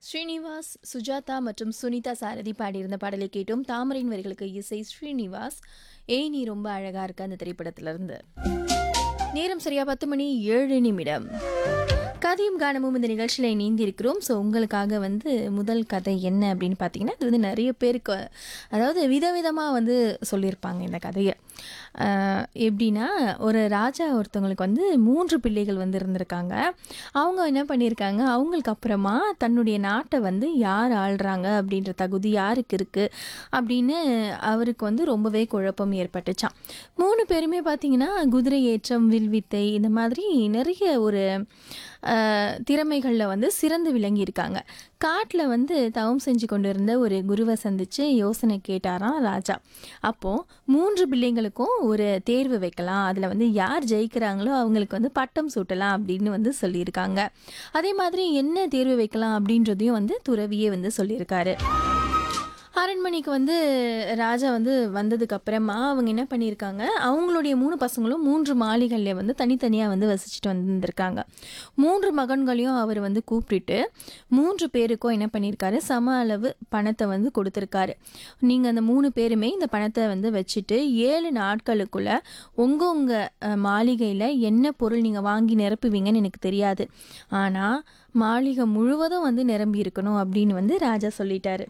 ஸ்ரீனிவாஸ் சுஜாதா மற்றும் சுனிதா சாரதி பாடியிருந்த பாடலை கேட்டோம் தாமரையின் வரிகளுக்கு இசை ஸ்ரீனிவாஸ் ஏய் நீ ரொம்ப அழகா இருக்க அந்த திரைப்படத்திலிருந்து நேரம் சரியா பத்து மணி ஏழு நிமிடம் கதையும் கானமும் இந்த நிகழ்ச்சியில் இணைந்திருக்கிறோம் ஸோ உங்களுக்காக வந்து முதல் கதை என்ன அப்படின்னு பார்த்தீங்கன்னா இது வந்து நிறைய பேருக்கு அதாவது விதவிதமாக வந்து சொல்லியிருப்பாங்க இந்த கதையை ஆஹ் எப்படின்னா ஒரு ராஜா ஒருத்தவங்களுக்கு வந்து மூன்று பிள்ளைகள் வந்து இருந்திருக்காங்க அவங்க என்ன பண்ணியிருக்காங்க அவங்களுக்கு அப்புறமா தன்னுடைய நாட்டை வந்து யார் ஆள்றாங்க அப்படின்ற தகுதி யாருக்கு இருக்குது அப்படின்னு அவருக்கு வந்து ரொம்பவே குழப்பம் ஏற்பட்டுச்சான் மூணு பேருமே பார்த்தீங்கன்னா குதிரை ஏற்றம் வில்வித்தை இந்த மாதிரி நிறைய ஒரு திறமைகளில் வந்து சிறந்து விளங்கியிருக்காங்க காட்டில் வந்து தவம் செஞ்சு கொண்டு இருந்த ஒரு குருவை சந்தித்து யோசனை கேட்டாராம் ராஜா அப்போது மூன்று பிள்ளைங்களுக்கும் ஒரு தேர்வு வைக்கலாம் அதில் வந்து யார் ஜெயிக்கிறாங்களோ அவங்களுக்கு வந்து பட்டம் சூட்டலாம் அப்படின்னு வந்து சொல்லியிருக்காங்க அதே மாதிரி என்ன தேர்வு வைக்கலாம் அப்படின்றதையும் வந்து துறவியே வந்து சொல்லியிருக்காரு அரண்மனைக்கு வந்து ராஜா வந்து வந்ததுக்கு அப்புறமா அவங்க என்ன பண்ணியிருக்காங்க அவங்களுடைய மூணு பசங்களும் மூன்று மாளிகளில் வந்து தனித்தனியாக வந்து வசிச்சுட்டு வந்திருக்காங்க மூன்று மகன்களையும் அவர் வந்து கூப்பிட்டுட்டு மூன்று பேருக்கும் என்ன பண்ணியிருக்காரு சம அளவு பணத்தை வந்து கொடுத்துருக்காரு நீங்கள் அந்த மூணு பேருமே இந்த பணத்தை வந்து வச்சுட்டு ஏழு நாட்களுக்குள்ள உங்கள் உங்கள் மாளிகையில் என்ன பொருள் நீங்கள் வாங்கி நிரப்புவீங்கன்னு எனக்கு தெரியாது ஆனால் மாளிகை முழுவதும் வந்து நிரம்பி இருக்கணும் அப்படின்னு வந்து ராஜா சொல்லிட்டாரு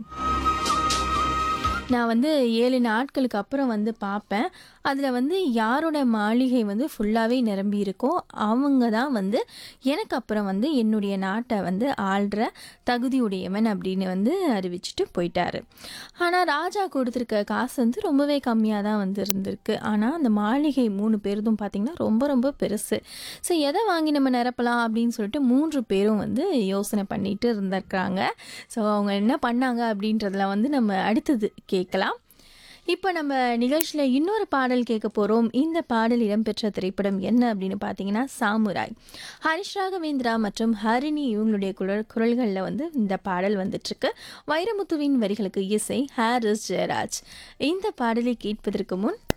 நான் வந்து ஏழு நாட்களுக்கு அப்புறம் வந்து பார்ப்பேன் அதில் வந்து யாரோட மாளிகை வந்து ஃபுல்லாகவே நிரம்பி இருக்கோ அவங்க தான் வந்து எனக்கு அப்புறம் வந்து என்னுடைய நாட்டை வந்து ஆள்ற தகுதியுடையவன் அப்படின்னு வந்து அறிவிச்சிட்டு போயிட்டாரு ஆனால் ராஜா கொடுத்துருக்க காசு வந்து ரொம்பவே கம்மியாக தான் வந்து இருந்திருக்கு ஆனால் அந்த மாளிகை மூணு பேருதும் பார்த்திங்கன்னா ரொம்ப ரொம்ப பெருசு ஸோ எதை வாங்கி நம்ம நிரப்பலாம் அப்படின்னு சொல்லிட்டு மூன்று பேரும் வந்து யோசனை பண்ணிட்டு இருந்திருக்காங்க ஸோ அவங்க என்ன பண்ணாங்க அப்படின்றதுல வந்து நம்ம அடுத்தது கேட்கலாம் இப்போ நம்ம நிகழ்ச்சியில் இன்னொரு பாடல் கேட்க போகிறோம் இந்த பாடல் இடம்பெற்ற திரைப்படம் என்ன அப்படின்னு பார்த்தீங்கன்னா சாமுராய் ஹரிஷ் ராகவேந்திரா மற்றும் ஹரிணி இவங்களுடைய குரல் குரல்களில் வந்து இந்த பாடல் வந்துட்டுருக்கு வைரமுத்துவின் வரிகளுக்கு இசை ஹாரிஸ் ஜெயராஜ் இந்த பாடலை கேட்பதற்கு முன்